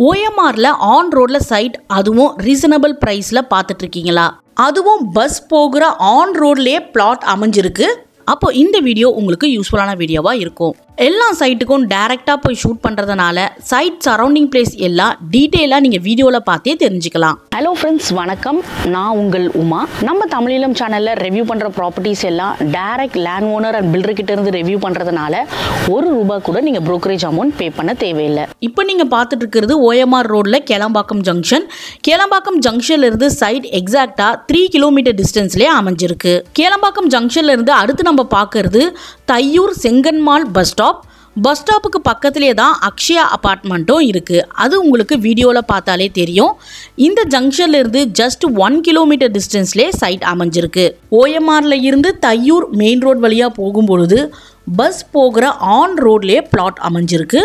ஓஎம்ஆரில் on ரோடில் site அதுவும் reasonable ப்ரைஸில் பார்த்துட்டு இருக்கீங்களா அதுவும் பஸ் போகிற ஆன் ரோட்லேயே பிளாட் அமைஞ்சிருக்கு அப்போ இந்த வீடியோ உங்களுக்கு யூஸ்ஃபுல்லான வீடியோவாக இருக்கும் எல்லா சைட்டுக்கும் டைரெக்டாக போய் ஷூட் பண்ணுறதுனால சைட் சரௌண்டிங் பிளேஸ் எல்லாம் டீட்டெயிலாக நீங்கள் வீடியோவில் பார்த்தே தெரிஞ்சுக்கலாம் ஹலோ ஃப்ரெண்ட்ஸ் வணக்கம் நான் உங்கள் உமா நம்ம தமிழீழம் சேனலில் ரிவ்யூ பண்ணுற ப்ராப்பர்ட்டிஸ் எல்லாம் direct land owner and builder கிட்ட இருந்து ரிவ்யூ பண்ணுறதுனால ஒரு ரூபாய் கூட நீங்கள் brokerage அமௌண்ட் பே பண்ண தேவையில்லை இப்போ நீங்கள் பார்த்துட்டு இருக்கிறது ஓஎம்ஆர் ரோட்டில் கேளம்பாக்கம் ஜங்ஷன் கேளம்பாக்கம் ஜங்ஷன்ல இருந்து சைட் எக்ஸாக்டாக த்ரீ கிலோமீட்டர் டிஸ்டன்ஸ்லேயே அமைஞ்சிருக்கு கேளம்பாக்கம் ஜங்ஷன்ல இருந்து அடுத்து நம்ம பார்க்கறது Thaiyur Sengammal bus stop bus ஸ்டாப்புக்கு பக்கத்துலேயே தான் அக்ஷயா அப்பார்ட்மெண்ட்டும் இருக்குது அது உங்களுக்கு வீடியோவில் பார்த்தாலே தெரியும் இந்த ஜங்ஷன்ல இருந்து ஜஸ்ட் ஒன் கிலோமீட்டர் டிஸ்டன்ஸ்லேயே சைட் அமைஞ்சிருக்கு ஓஎம்ஆர்ல இருந்து தையூர் மெயின் ரோட் வழியாக போகும்பொழுது பஸ் போகிற ஆன் ரோட்லேயே பிளாட் அமைஞ்சிருக்கு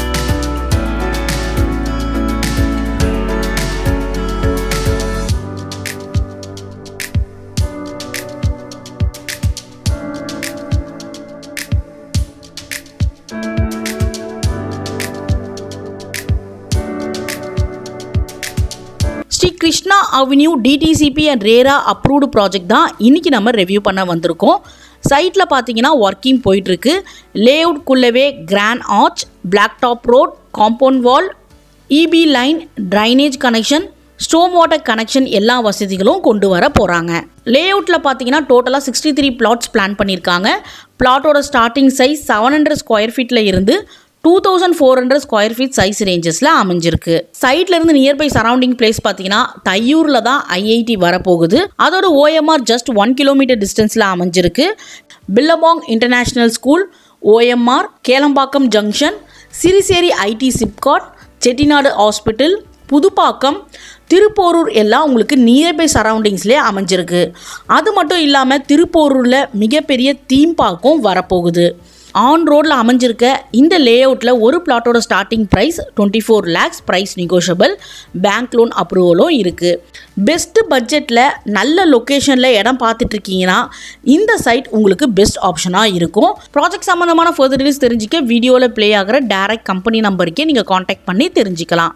Sri Krishna avenue DTCP and RERA approved project தான் இன்னைக்கு நம்ம ரிவ்யூ பண்ண வந்திருக்கோம் சைட்டில் பார்த்தீங்கன்னா ஒர்க்கிங் போயிட்டுருக்கு லேஅவுட்குள்ளவே grand arch black top road compound wall EB line drainage connection storm water connection எல்லா வசதிகளும் கொண்டு வர போகிறாங்க லேஅவுட்டில் பார்த்தீங்கன்னா டோட்டலாக சிக்ஸ்டி த்ரீ பிளாட்ஸ் பிளான் பண்ணியிருக்காங்க பிளாட்டோட starting size seven hundred square ஃபீட்டில் இருந்து two thousand four hundred square feet size ரேஞ்சஸில் அமைஞ்சிருக்கு சைட்ல இருந்து நியர்பை சரௌண்டிங் பிளேஸ் பார்த்தீங்கன்னா தையூரில் தான் ஐஐடி வரப்போகுது அதோட ஓஎம்ஆர் ஜஸ்ட் ஒன் கிலோமீட்டர் டிஸ்டன்ஸில் அமைஞ்சிருக்கு Billabong international school OMR Kelambakkam junction Siruseri IT SIPCOT Chettinad hospital Puduppakkam Thiruporur எல்லாம் உங்களுக்கு நியர்பை சரௌண்டிங்ஸ்லேயே அமைஞ்சிருக்கு அது மட்டும் இல்லாமல் திருப்போரூரில் மிகப்பெரிய தீம் பார்க்கும் வரப்போகுது ஆன் ரோடில் அமைஞ்சிருக்க இந்த லேஅவுட்டில் ஒரு பிளாட்டோட starting price twenty four lakhs price negotiable bank loan அப்ரூவலும் இருக்குது பெஸ்ட்டு பட்ஜெட்டில் நல்ல லொக்கேஷனில் இடம் பார்த்துட்டு இருக்கீங்கன்னா இந்த சைட் உங்களுக்கு பெஸ்ட் ஆப்ஷனாக இருக்கும் ப்ராஜெக்ட் சம்மந்தமான ஃபர்தர் டீல்ஸ் தெரிஞ்சுக்க வீடியோவில் ப்ளே ஆகிற டேரக்ட் கம்பெனி நம்பருக்கே நீங்கள் காண்டாக்ட் பண்ணி தெரிஞ்சுக்கலாம்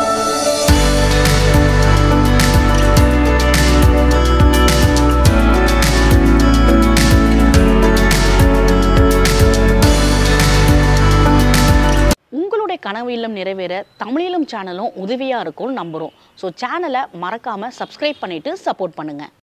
உங்களுடைய கனவு இல்லம் நிறைவேற தமிழீழம் சேனலும் உதவியாக இருக்கும்னு நம்புகிறோம் ஸோ சேனலை மறக்காமல் சப்ஸ்கிரைப் பண்ணிவிட்டு சப்போர்ட் பண்ணுங்கள்